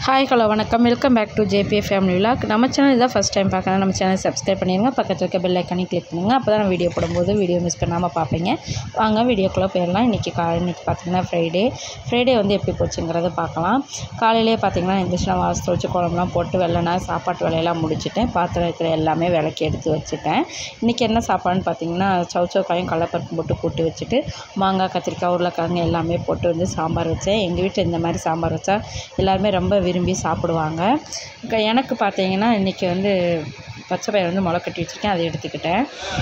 Hi hello வணக்கம் welcome back to JB family vlog நம்ம channel இதான் ஃபஸ்ட் டைம் பார்க்கலாம் நம்ம சேனல் சப்ஸ்கிரைப் பண்ணிடுங்க பக்கத்தில் இருக்க பெல் ஐக்கானே கிளிக் பண்ணுங்க அப்போ தான் வீடியோ போடும்போது வீடியோ மிஸ் பண்ணாமல் பார்ப்பீங்க வாங்க வீடியோக்குள்ளே போயிடலாம் இன்றைக்கி கா இன்றைக்கி பார்த்தீங்கன்னா ஃப்ரைடே ஃப்ரைடே வந்து எப்படி போச்சுங்கிறத பார்க்கலாம் காலையிலேயே பார்த்தீங்கன்னா எந்திரிச்சு நான் வாசல் வச்சு குழம்புலாம் போட்டு வெள்ளனா சாப்பாட்டு வேலையெல்லாம் முடிச்சிட்டேன் பாத்திரம் இருக்கிற எல்லாமே விளக்கி எடுத்து வச்சுட்டேன் இன்றைக்கி என்ன சாப்பாடுன்னு பார்த்தீங்கன்னா சவுச்சவுக்காயும் கடலப்பருப்பு போட்டு கூட்டு வச்சுட்டு மாங்காய் கத்திரிக்காய் உருளைக்கிழங்கு எல்லாமே போட்டு வந்து சாம்பார் வச்சேன் எங்கள் வீட்டில் இந்த மாதிரி சாம்பார் வச்சா எல்லாருமே ரொம்ப விரும்பி சாப்பிடுவாங்க க- எனக்கு பார்த்தீங்கன்னா இன்றைக்கி வந்து பச்சை பயிர் வந்து முளை கட்டி வச்சுருக்கேன் அதை எடுத்துக்கிட்டேன்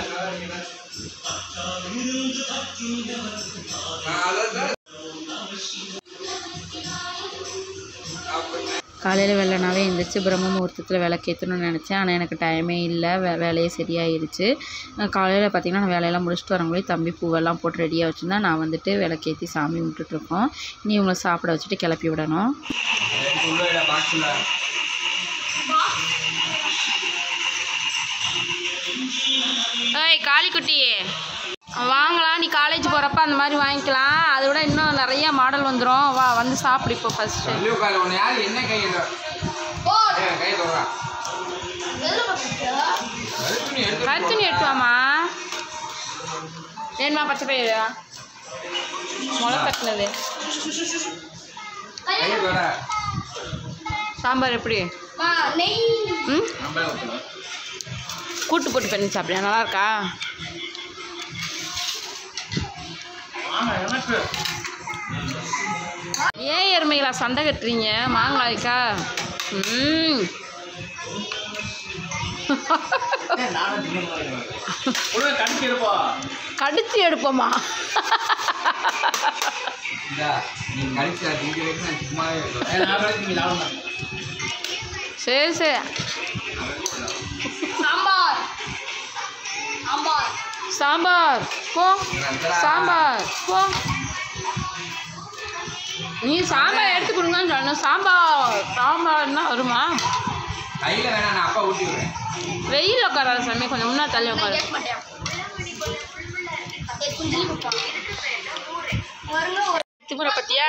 காலையில் வெள்ளனாவே எழுந்திரிச்சு பிரம்ம முகூர்த்தத்தில் விளக்கேற்றணும்னு நினச்சேன் ஆனால் எனக்கு டைமே இல்லை வே வேலையே சரியாயிருச்சு காலையில் பார்த்தீங்கன்னா நான் வேலையெல்லாம் முடிச்சுட்டு வரவங்களே தம்பி பூவெல்லாம் போட்டு ரெடியாக வச்சுருந்தா நான் வந்துட்டு விளக்கேற்றி சாமி கும்பிட்டுட்ருக்கோம் இனி இவங்களை சாப்பிட வச்சுட்டு கிளப்பி விடணும் ஏய் காளிக்குட்டி வாங்கலாம் நீ காலேஜ் போகிறப்ப அந்த மாதிரி வாங்கிக்கலாம் அதை விட இன்னும் நிறைய மாடல் வந்துடும் வா வந்து சாப்பிடு இப்போ ஃபஸ்ட்டு தள்ளி உட்காரு உன்னை யாரு என்ன கையில் கை தொடரா கழுத்து நீ எடுத்து கருத்துணி எடுத்துவாமா வேணுமா பச்சை பயிறு முளை கட்டினது கை தொட சாம்பார் எப்படி ம் நம்ம ஊற்றணும் கூட்டு போட்டு பண்ணி சாப்பிடுங்க நல்லா இருக்கா ஆமாம் எனக்கு ஏன் எருமைகளா சண்டை கட்டுறீங்க மாங்காய்க்கா ம் ஒழுங்கா கடிச்சு இருப்பா கடிச்சு எடுப்போமா இந்தா நீ கடிச்சு அது திங்க வரைக்கும் நான் சும்மாவே இருக்கேன் நான் கடிச்சு நீ லாபம் சரி சரி சாம்பார் போ சாம்பார் போ நீ சாம்பார் எடுத்து கொடுங்கன்னு சொன்ன சாம்பார் சாம்பார்னா வருமா கையில் வேணாம் நான் அப்பா ஊட்டி விடுறேன் வெயில் உட்காராத சாமி கொஞ்சம் முன்னாடி தள்ளி உட்காரு திமுறை பத்தியா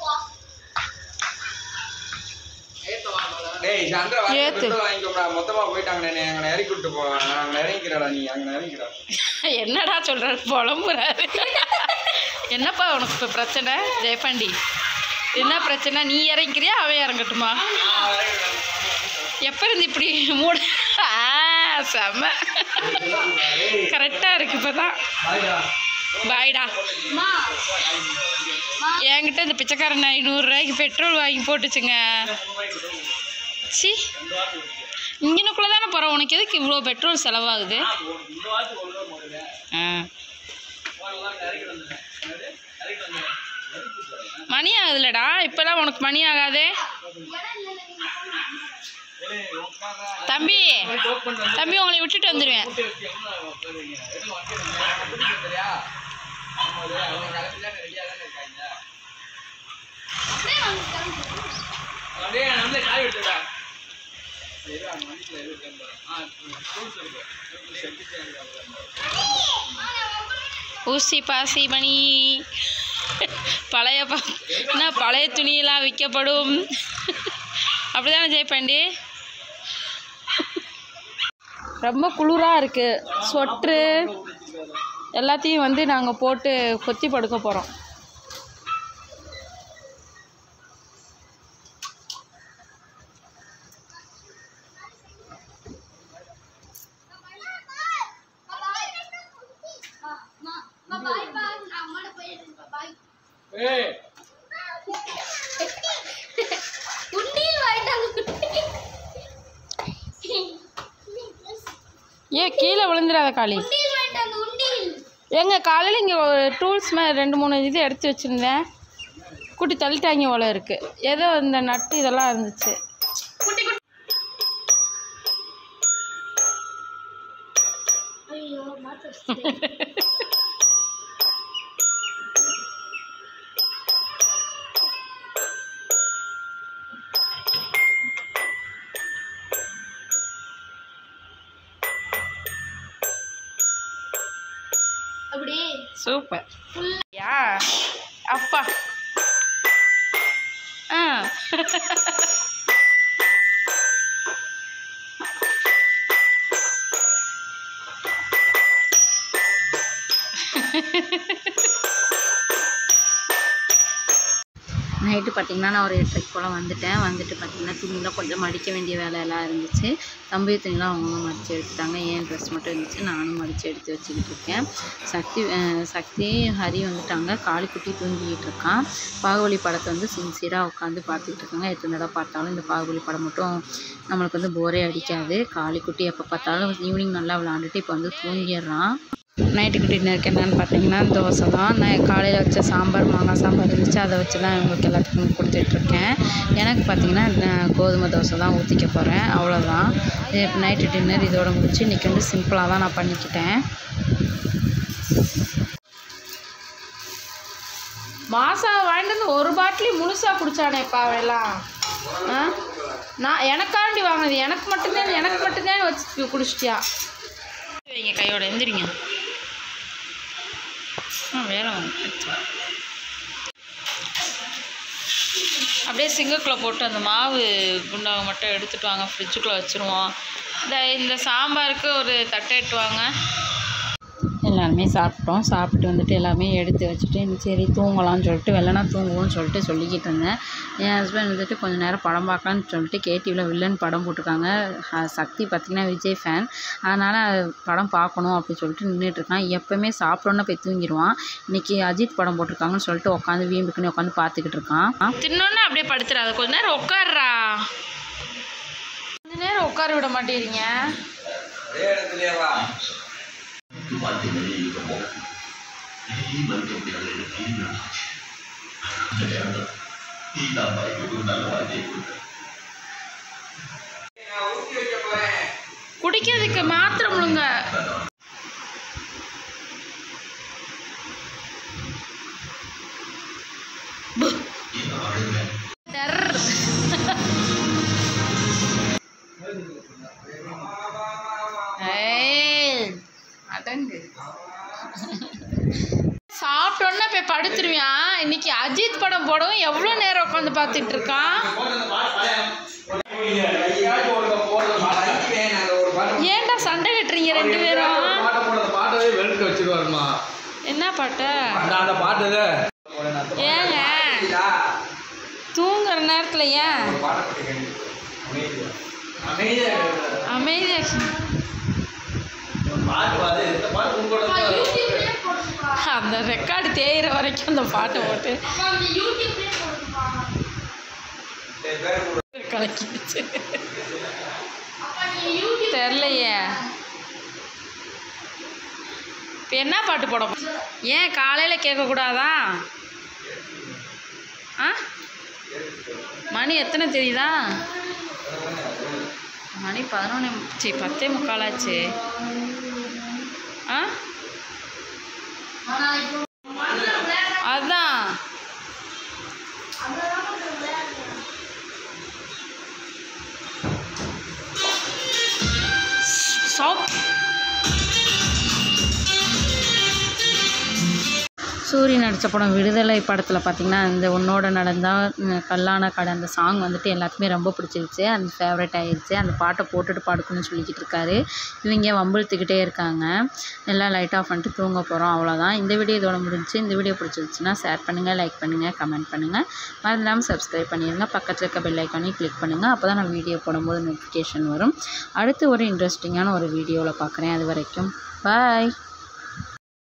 டேய் சந்திர வாங்கி ஏத்து. பெட்ரோல் வாங்கிக்கோடா மொத்தமாக போயிட்டாங்க நான் அங்கே இறக்கி விட்டு போ நாங்கள் இறங்கிக்கிறடா நீ அங்கே இறங்கிக்கிறா என்னடா சொல்றாரு புலம்புறாரு என்னப்பா உனக்கு இப்போ பிரச்சனை ஜெயபாண்டி என்ன பிரச்சனை நீ இறங்கிக்கிறியா அவன் இறங்கட்டுமா எப்போ இருந்து இப்படி மூட ஆ செம கரெக்டாக இருக்கு இப்போ தான் பாய்டா என்கிட்ட இந்த பிச்சைக்காரன் ஐநூறுரூவாய்க்கு பெட்ரோல் வாங்கி போட்டுச்சுங்க சி இங்கனுக்குள்ளே தானே போகிறோம் உனக்கு எதுக்கு இவ்வளோ பெட்ரோல் செலவாகுது ஆ மணி ஆகுதுலடா இப்போலாம் உனக்கு மணி ஆகாதே தம்பி தம்பி உங்களை விட்டுட்டு வந்துடுவேன் அப்படியே நம்மளே காய் எடுத்துடா ஊசி பாசி மணி பழைய ப என்ன பழைய துணியெல்லாம் விற்கப்படும் அப்படிதானே ஜெயபாண்டி ரொம்ப குளிராக இருக்குது ஸ்வெட்ரு எல்லாத்தையும் வந்து நாங்கள் போட்டு கொத்தி படுக்க போகிறோம் ஏய் ஏன் கீழே விழுந்துடாத காளி ஏங்க காலையில் இங்கே ஒரு டூல்ஸ் மாதிரி ரெண்டு மூணு இது எடுத்து வச்சுருந்தேன் குட்டி தள்ளிட்டாங்க போல இருக்குது ஏதோ இந்த நட்டு இதெல்லாம் இருந்துச்சு அப்படியே சூப்பர் யா அப்பா ஆ நைட்டு பார்த்திங்கன்னா நான் ஒரு எட்டரைக்கு போல் வந்துட்டேன் வந்துட்டு பார்த்திங்கன்னா துணிலாம் கொஞ்சம் மடிக்க வேண்டிய வேலையெல்லாம் இருந்துச்சு தம்பி துணிலாம் அவங்களும் மடித்து எடுத்துட்டாங்க ஏன் ட்ரெஸ் மட்டும் இருந்துச்சு நானும் மடித்து எடுத்து வச்சுக்கிட்டு இருக்கேன் சக்தி அஹ் சக்தி ஹரி வந்துட்டாங்க காளிக்குட்டி தூங்கிக்கிட்டு இருக்கான் பாகுபலி படத்தை வந்து சின்சியராக உட்காந்து பார்த்துக்கிட்டு இருக்காங்க எத்தனை தடவை பார்த்தாலும் இந்த பாகுபலி படம் மட்டும் நம்மளுக்கு வந்து போரே அடிக்காது காளிக்குட்டி எப்போ பார்த்தாலும் ஈவினிங் நல்லா விளாண்டுட்டு இப்போ வந்து தூங்கிடுறான் நைட்டுக்கு டின்னருக்கு என்னென்னு பார்த்தீங்கன்னா தோசை தான் நான் காலையில் வச்ச சாம்பார் மாங்காய் சாம்பார் இருந்துச்சு அதை வச்சு தான் இவங்களுக்கு எல்லாத்துக்கும் கொடுத்துட்ருக்கேன் எனக்கு பார்த்தீங்கன்னா நான் கோதுமை தோசை தான் ஊற்றிக்க போகிறேன் அவ்வளோதான் நைட்டு டின்னர் இதோட முடிச்சு இன்றைக்கி வந்து சிம்பிளாக தான் நான் பண்ணிக்கிட்டேன் மாசா வாங்கிட்டு வந்து ஒரு பாட்டிலி முழுசாக குடிச்சானேப்பா அவெல்லாம் ஆ நான் எனக்காண்டி வாங்கினது எனக்கு மட்டும்தான் எனக்கு மட்டும்தான் வச்சு குடிச்சிட்டியா வைங்க கையோட எந்திரிங்க ஆ வேலை வந்து அப்படியே சிங்கக்குள்ளே போட்டு அந்த மாவு குண்டாவை மட்டும் எடுத்துட்டு வாங்க ஃப்ரிட்ஜுக்குள்ளே வச்சுருவோம் இந்த இந்த சாம்பாருக்கு ஒரு தட்டை எட்டுவாங்க எல்லாருமே சாப்பிட்டோம் சாப்பிட்டு வந்துட்டு எல்லாமே எடுத்து வச்சுட்டு சரி தூங்கலாம்னு சொல்லிட்டு வெள்ளனா தூங்குவோம்னு சொல்லிட்டு சொல்லிக்கிட்டு இருந்தேன் என் ஹஸ்பண்ட் வந்துட்டு கொஞ்சம் நேரம் படம் பார்க்கலான்னு சொல்லிட்டு கேடிவியில் வில்லன் படம் போட்டிருக்காங்க அஹ் சக்தி பார்த்திங்கன்னா விஜய் ஃபேன் அதனால் படம் பார்க்கணும் அப்படின்னு சொல்லிட்டு நின்றுட்டு இருக்கான் எப்போவுமே சாப்பிடணுன்னு போய் தூங்கிடுவான் இன்னைக்கு அஜித் படம் போட்டிருக்காங்கன்னு சொல்லிட்டு உட்காந்து வீம்புக்குன்னு உட்காந்து பார்த்துக்கிட்டு இருக்கான் தின்னொன்னு அப்படியே படுத்துறாத கொஞ்ச நேரம் உட்காருறா கொஞ்ச நேரம் உட்கார விட மாட்டேறீங்க ஒரே இடத்துலயே வா நான் ஊத்தி வைக்க போறேன் குடிக்கிறதுக்கு மாத்திரம் முழுங்க டர். ஏய், அடங்கு சாப்பிட்டோன்னா போய் படுத்துருவியான் இன்னைக்கு அஜித் படம் போடவும் எவ்வளோ நேரம் உட்காந்து பார்த்துட்டு இருக்கான் அடிப்பேன் நான் ஒரு பாட்டு ஏன்டா சண்டை கட்டுறீங்க ரெண்டு பேரும் பாட்டை போடுற பாட்டவே வெளுக்க வச்சிருவாருமா என்ன பாட்டு அந்த அந்த பாட்டு ஏங்க தூங்குற நேரத்தில் ஏன் அமைதியா அந்த ரெக்கார்டு தேயிற வரைக்கும் அந்த பாட்டை போட்டு கலக்கிடுச்சு தெரிலையே இப்போ என்ன பாட்டு போட போ- ஏன் காலையில் கேட்கக்கூடாதா ஆ மணி எத்தனை தெரியுதா மணி பதினொன்று சி பத்தே முக்காலாச்சு ஆ அதான் சாப் சூரிய நடித்த படம் விடுதலை படத்தில் பார்த்திங்கன்னா இந்த உன்னோட நடந்தால் கல்லான கடை அந்த சாங் வந்துட்டு எல்லாத்துக்குமே ரொம்ப பிடிச்சிருச்சு அந்த ஃபேவரட் ஆயிடுச்சு அந்த பாட்டை போட்டுட்டு படுக்கணும்னு சொல்லிக்கிட்டு இருக்காரு இவங்க வம்பிழுத்துக்கிட்டே இருக்காங்க எல்லாம் லைட் ஆஃப் பண்ணிட்டு தூங்க போகிறோம் அவ்வளோதான் இந்த வீடியோ இதோட முடிஞ்சு இந்த வீடியோ பிடிச்சிருச்சுன்னா ஷேர் பண்ணுங்கள் லைக் பண்ணுங்கள் கமெண்ட் பண்ணுங்கள் மறந்துடாமல் சப்ஸ்கிரைப் பண்ணிடுங்க பக்கத்தில் இருக்க பெல் ஐக்கானையும் கிளிக் பண்ணுங்கள் அப்போ தான் நான் வீடியோ போடும்போது நோட்டிஃபிகேஷன் வரும் அடுத்து ஒரு இன்ட்ரெஸ்டிங்கான ஒரு வீடியோவில் பார்க்குறேன் அது வரைக்கும் பாய்